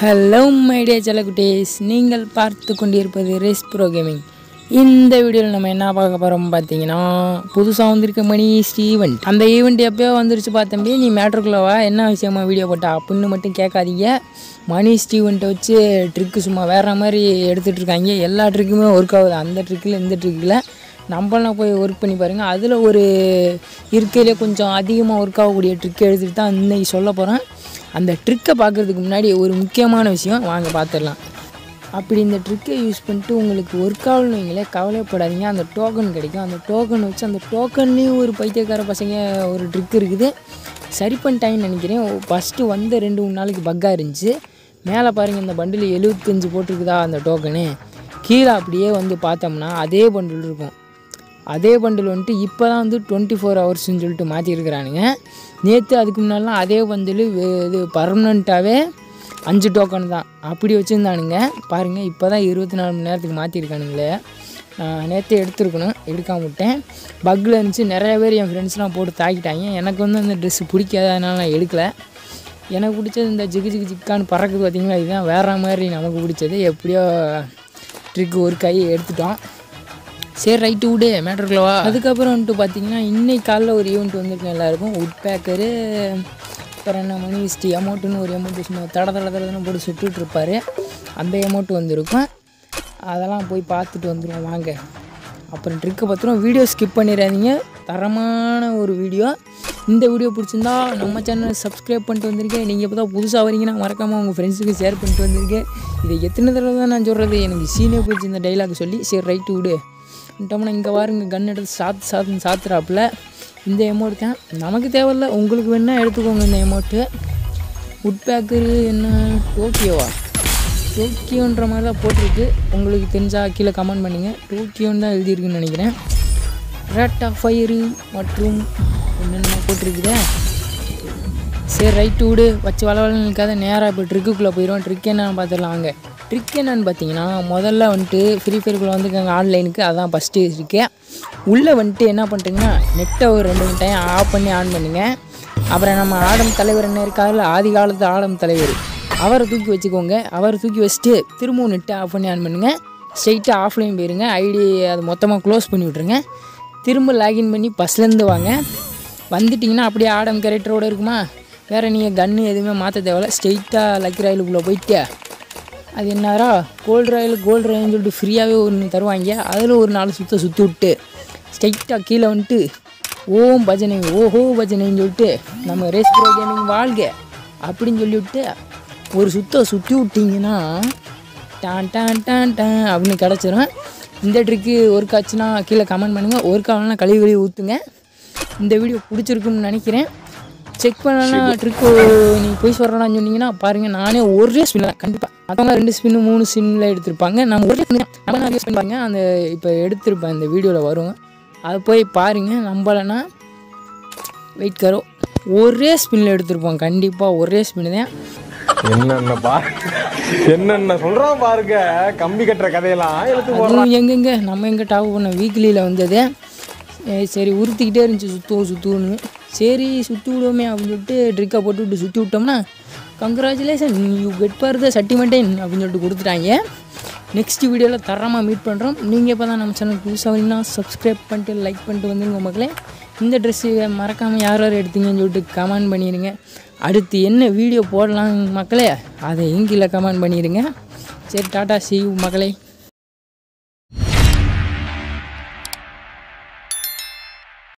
hello my dear செல்லக்குட்டீஸ் நீங்கள் பார்த்து கொண்டிருப்பது ரேஸ் ப்ரோ கேமிங் இந்த வீடியோவில் நம்ம என்ன பார்க்க போகிறோம் பார்த்தீங்கன்னா புதுசாக வந்திருக்க மணி ஈவெண்ட் அந்த ஈவெண்ட் எப்போயோ வந்துருச்சு பார்த்தம்பி நீ மேட்ருக்குள்ளவா என்ன விஷயமா வீடியோ போட்டா அப்படின்னு மட்டும் கேட்காதீங்க மணி ஸ்டீவெண்ட்டை வச்சு ட்ரிக்கு சும்மா வேறு மாதிரி எடுத்துகிட்டு இருக்காங்க எல்லா ட்ரிக்குமே ஒர்க் ஆகுது அந்த ட்ரிக்கில் இந்த ட்ரிக்கில் நம்மளாம் போய் ஒர்க் பண்ணி பாருங்கள் அதில் ஒரு இருக்கையிலே கொஞ்சம் அதிகமாக ஒர்க் ஆகக்கூடிய ட்ரிக் எடுத்துகிட்டு தான் இன்னைக்கு சொல்ல போகிறேன் அந்த ட்ரிக்கை பார்க்குறதுக்கு முன்னாடி ஒரு முக்கியமான விஷயம் வாங்க பார்த்துடலாம் அப்படி இந்த ட்ரிக்கை யூஸ் பண்ணிட்டு உங்களுக்கு ஒர்க் ஆகணும் வைங்களே கவலைப்படாதீங்க அந்த டோக்கன் கிடைக்கும் அந்த டோக்கன் வச்சு அந்த டோக்கன்லேயும் ஒரு பைத்தியக்கார பசங்க ஒரு ட்ரிக் இருக்குது சரி பண்ணிட்டாங்கன்னு நினைக்கிறேன் ஃபஸ்ட்டு வந்த ரெண்டு மூணு நாளைக்கு பக்காக இருந்துச்சு மேலே பாருங்கள் இந்த பண்டில் எழுபத்தஞ்சு போட்டிருக்குதா அந்த டோக்கனு கீழே அப்படியே வந்து பார்த்தோம்னா அதே பண்டில் இருக்கும் அதே பண்டில் வந்துட்டு இப்போ தான் வந்து டுவெண்ட்டி ஃபோர் ஹவர்ஸ்னு சொல்லிட்டு மாற்றிருக்கிறானுங்க நேற்று அதுக்கு முன்னாடிலாம் அதே பண்டில் இது பர்மனண்ட்டாகவே அஞ்சு டோக்கன் தான் அப்படி வச்சுருந்தானுங்க பாருங்கள் இப்போ தான் இருபத்தி நாலு மணி நேரத்துக்கு மாற்றிருக்கானுங்களே நேற்று எடுத்துருக்கணும் எடுக்காம விட்டேன் பக்கில் இருந்துச்சு நிறைய பேர் என் ஃப்ரெண்ட்ஸ்லாம் போட்டு தாக்கிட்டாங்க எனக்கு வந்து அந்த ட்ரெஸ்ஸு பிடிக்காத அதனால நான் எடுக்கலை எனக்கு பிடிச்சது இந்த ஜிகு ஜிகு ஜிக்கான்னு பறக்குது பார்த்தீங்களா இதுதான் வேறு மாதிரி நமக்கு பிடிச்சது எப்படியோ ட்ரிக் ஒர்க் ஆகி எடுத்துட்டோம் சரி ரைட்டு விடு மேட்ருக்குள்ளவா அதுக்கப்புறம் வந்துட்டு பார்த்தீங்கன்னா இன்னைக்கு காலைல ஒரு ஈவெண்ட் வந்திருக்கும் எல்லாருக்கும் உட் பேக்கரு அப்புறம் என்ன மணி ஸ்டி அமௌண்ட்டுன்னு ஒரு அமௌண்ட் சும்மா தட தட தடன்னு போட்டு சுட்டுட்டு இருப்பாரு அந்த அமௌண்ட் வந்திருக்கும் அதெல்லாம் போய் பார்த்துட்டு வந்துடுவோம் வாங்க அப்புறம் ட்ரிக்கை பார்த்துருவோம் வீடியோ ஸ்கிப் பண்ணிடாதீங்க தரமான ஒரு வீடியோ இந்த வீடியோ பிடிச்சிருந்தா நம்ம சேனலை சப்ஸ்கிரைப் பண்ணிட்டு வந்திருக்கேன் நீங்கள் இப்போ தான் புதுசாக வரீங்கன்னா மறக்காமல் உங்கள் ஃப்ரெண்ட்ஸுக்கு ஷேர் பண்ணிட்டு வந்திருக்கேன் இதை எத்தனை தடவை தான் நான் சொல்கிறது எனக்கு சீனே போயிடுச்சு இந்த டைலாக் சொல்லி சரி ரைட்டு விடு விட்டோம்னா இங்கே பாருங்க கன் எடுத்து சாத்து சாத்துன்னு சாத்துறாப்புல இந்த எமௌண்ட் தான் நமக்கு தேவையில்ல உங்களுக்கு வேணால் எடுத்துக்கோங்க இந்த எமௌண்ட்டு உட் பேக்கரு என்ன டோக்கியோவா டோக்கியோன்ற மாதிரி தான் போட்டிருக்கு உங்களுக்கு தெரிஞ்சால் கீழே கமெண்ட் பண்ணுங்கள் டோக்கியோன்னு தான் எழுதியிருக்குன்னு நினைக்கிறேன் ரேட் ஆஃப் ஃபயரு மற்றும் என்னென்ன போட்டிருக்குதே சரி ரைட்டு விடு வச்சு வளவலன்னு நிற்காத நேராக இப்போ ட்ரிக்குள்ளே போயிடும் ட்ரிக் என்னன்னு பார்த்துடலாம் வாங்க ட்ரிக் என்னன்னு பார்த்தீங்கன்னா முதல்ல வந்துட்டு ஃப்ரீ ஃபயருக்குள்ளே வந்துருக்காங்க ஆன்லைனுக்கு அதான் ஃபஸ்ட்டு இருக்கேன் உள்ளே வந்துட்டு என்ன பண்ணுறீங்கன்னா நெட்டை ஒரு ரெண்டு மூணு டைம் ஆஃப் பண்ணி ஆன் பண்ணுங்க அப்புறம் நம்ம ஆடம் தலைவர் என்ன இருக்காருல்ல ஆதி காலத்து ஆடம் தலைவர் அவரை தூக்கி வச்சுக்கோங்க அவரை தூக்கி வச்சுட்டு திரும்பவும் நெட்டை ஆஃப் பண்ணி ஆன் பண்ணுங்கள் ஸ்ட்ரைட்டாக ஆஃப்லைன் போயிருங்க ஐடி அது மொத்தமாக க்ளோஸ் பண்ணி விட்ருங்க திரும்ப லாகின் பண்ணி பஸ்லேருந்து வாங்க வந்துட்டிங்கன்னா அப்படியே ஆடம் கேரக்டரோடு இருக்குமா வேறு நீங்கள் கன்று எதுவுமே மாற்ற தேவையில்ல ஸ்ட்ரெயிட்டாக லக்கி ராயலுக்குள்ளே போயிட்டு அது என்னரா கோல்டு ராயல் கோல்டு ராயல்னு சொல்லிட்டு ஃப்ரீயாகவே ஒன்று தருவாங்க அதில் ஒரு நாலு சுற்ற சுற்றி விட்டு ஸ்ட்ரைட்டாக கீழே வந்துட்டு ஓம் பஜனை ஓஹோ பஜனைன்னு சொல்லிட்டு நம்ம ரேஸ் ப்ரோ கேமிங் வாழ்க அப்படின்னு சொல்லிவிட்டு ஒரு சுத்த சுற்றி விட்டிங்கன்னா டான் டான் டான் டான் அப்படின்னு கிடச்சிரும் இந்த ட்ரிக்கு ஒர்க் ஆச்சுன்னா கீழே கமெண்ட் பண்ணுங்கள் ஒர்க் ஆகலன்னா கழுவி கழுவி ஊற்றுங்க இந்த வீடியோ பிடிச்சிருக்குன்னு நினைக்கிறேன் செக் பண்ணலாம் ட்ரிக்கு நீ போய் சொல்கிறேன்னு சொன்னீங்கன்னா பாருங்கள் நானே ஒரே ஸ்பின் தான் கண்டிப்பாக மற்றவங்க ரெண்டு ஸ்பின்னு மூணு ஸ்பின்னில் எடுத்திருப்பாங்க நான் ஒரே ஸ்பின் நம்ம நான் யூஸ் பாருங்க அந்த இப்போ எடுத்திருப்பேன் இந்த வீடியோவில் வரும் அதை போய் பாருங்கள் நம்பலைன்னா வெயிட் கரோ ஒரே ஸ்பின்னில் எடுத்திருப்போம் கண்டிப்பாக ஒரே ஸ்பின் தான் என்னென்ன பா என்னென்ன சொல்றான் பாருங்க கம்பி கட்டுற கதையெல்லாம் எழுத்து போ அதுவும் எங்கெங்க நம்ம எங்கே டாப் பண்ண வீக்லியில் வந்தது ஏய், சரி உறுத்திக்கிட்டே இருந்துச்சு சுற்றுவோம் சுற்றுவோன்னு சரி சுற்றி விடுவோமே அப்படின்னு சொல்லிட்டு ட்ரிக்கை போட்டு விட்டு சுற்றி விட்டோம்னா congratulation you get for the சர்டிமெண்டேன் அப்படின்னு சொல்லிட்டு கொடுத்துட்டாங்க நெக்ஸ்ட் வீடியோவில் தரமாக மீட் பண்ணுறோம் நீங்கள் இப்போ தான் நம்ம சேனல் புதுசாக வரீங்கன்னா சப்ஸ்கிரைப் பண்ணிட்டு லைக் பண்ணிட்டு வந்துருங்க மக்களே இந்த ட்ரெஸ்ஸு மறக்காமல் யார் யார் எடுத்தீங்கன்னு சொல்லிட்டு கமெண்ட் பண்ணிடுங்க அடுத்து என்ன வீடியோ போடலாம் மக்களே அதை கீழே கமெண்ட் பண்ணிடுங்க சரி டாட்டா சி மக்களே